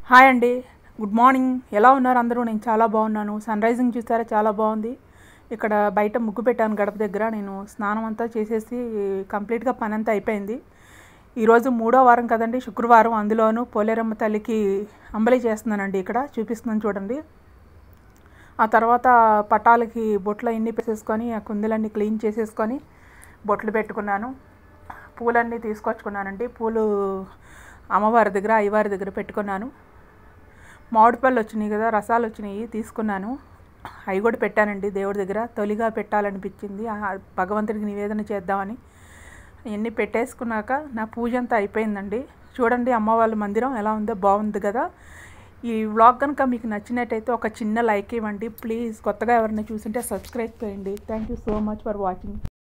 hi అండి good morning ఎలా ఉన్నారు అందరూ నేను చాలా బాగున్నాను సన్ రైజింగ్ చూసారా చాలా బాగుంది ఇక్కడ బయట ముగ్గు పెట్టాను గడప దగ్గర నేను స్నానం అంతా చేసేసి కంప్లీట్గా పని అంతా అయిపోయింది ఈరోజు మూడో వారం కదండి శుక్రవారం అందులోనూ పోలేరమ్మ తల్లికి అంబలి చేస్తున్నానండి ఇక్కడ చూపిస్తున్నాను చూడండి ఆ తర్వాత పటాలకి బొట్లు అన్నీ పెట్టేసుకొని ఆ కుందులన్నీ క్లీన్ చేసేసుకొని బొట్లు పెట్టుకున్నాను పూలన్నీ తీసుకొచ్చుకున్నానండి పూలు అమ్మవారి దగ్గర అయ్యవారి దగ్గర పెట్టుకున్నాను మామిడి పళ్ళు వచ్చినాయి కదా రసాలు వచ్చినాయి తీసుకున్నాను అవి కూడా పెట్టానండి దేవుడి దగ్గర తొలిగా పెట్టాలనిపించింది ఆ భగవంతుడికి నివేదన చేద్దామని ఇవన్నీ పెట్టేసుకున్నాక నా పూజ అంతా అయిపోయిందండి చూడండి అమ్మవాళ్ళ మందిరం ఎలా ఉందో బాగుంది కదా ఈ వ్లాగ్ కనుక మీకు నచ్చినట్టయితే ఒక చిన్న లైక్ ఇవ్వండి ప్లీజ్ కొత్తగా ఎవరైనా చూసింటే సబ్స్క్రైబ్ చేయండి thank you so much for watching